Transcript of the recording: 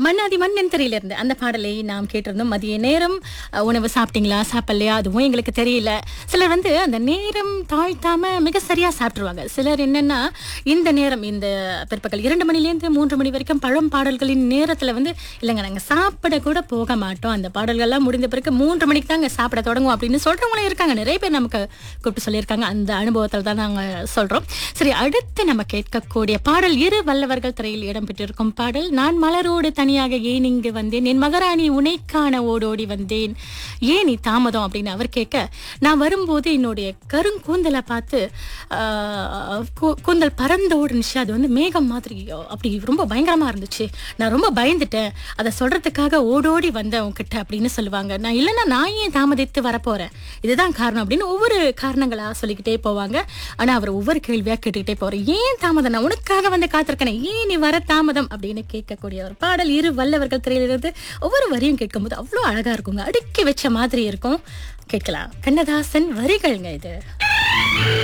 மன்னாதி மன்னன் திரையில இருந்து அந்த பாடலை நாம் கேட்டிருந்தோம் மதிய நேரம் அஹ், உணவு சாப்பிட்டீங்களா சாப்பிடலையா அதுவும் எங்களுக்கு தெரியல சிலர் வந்து அந்த நேரம் தாழ்த்தாம மிக சரியா சாப்பிட்டுருவாங்க சிலர் என்னன்னா இந்த நேரம் இந்த பிற்பகல் இரண்டு மணிலேருந்து மூன்று மணி வரைக்கும் பழம் பாடல்களின் நேரத்துல வந்து இல்லைங்க நாங்க சாப்பிட கூட போக மாட்டோம் அந்த பாடல்கள்லாம் முடிந்த பிறகு மூன்று மணிக்கு தாங்க சாப்பிட தொடங்கும் அப்படின்னு சொல்றவங்களும் இருக்காங்க நிறைய பேர் நமக்கு கூப்பிட்டு சொல்லியிருக்காங்க அந்த அனுபவத்தில் தான் நாங்க சொல்றோம் சரி அடுத்து நம்ம கேட்கக்கூடிய பாடல் இரு வல்லவர்கள் திரையில் இடம்பெற்றிருக்கும் பாடல் நான் மலரோடு தனியாக ஏன் இங்கு வந்தேன் என் மகராணி உனைக்கான ஓடோடி வந்தேன் ஏன் நீ தாமதம் அப்படின்னு அவர் கேட்க நான் வரும்போது என்னுடைய கருங்கூந்தலை பார்த்து ஆஹ், கூ- கூந்தல் பறந்து ஓடுனுச்சு அது வந்து மேகம் மாதிரி அப்படி ரொம்ப பயங்கரமா இருந்துச்சு நான் ரொம்ப பயந்துட்டேன் அதை சொல்றதுக்காக ஓடோடி வந்தேன் உன்கிட்ட அப்படின்னு சொல்லுவாங்க நான் இல்லைன்னா நான் ஏன் தாமதித்து வரப்போறேன் இதுதான் காரணம் அப்படின்னு ஒவ்வொரு காரணங்களா சொல்லிக்கிட்டே போவாங்க ஆனா அவர் ஒவ்வொரு கேள்வியா கேட்டுக்கிட்டே போறேன் ஏன் தாமதம் நான் உனக்காக வந்து காத்திருக்கேன் ஏன் நீ வர தாமதம் அப்படின்னு கேட்கக்கூடிய ஒரு பாடல் இரு வல்லவர்கள் திரையிலிருந்து ஒவ்வொரு வரியும் கேட்கும்போது அவ்வளோ அழகா இருக்குங்க அடுக்கி வச்ச மாதிரி இருக்கும் கேட்கலாம் கண்ணதாசன் வரிகள்ங்க இது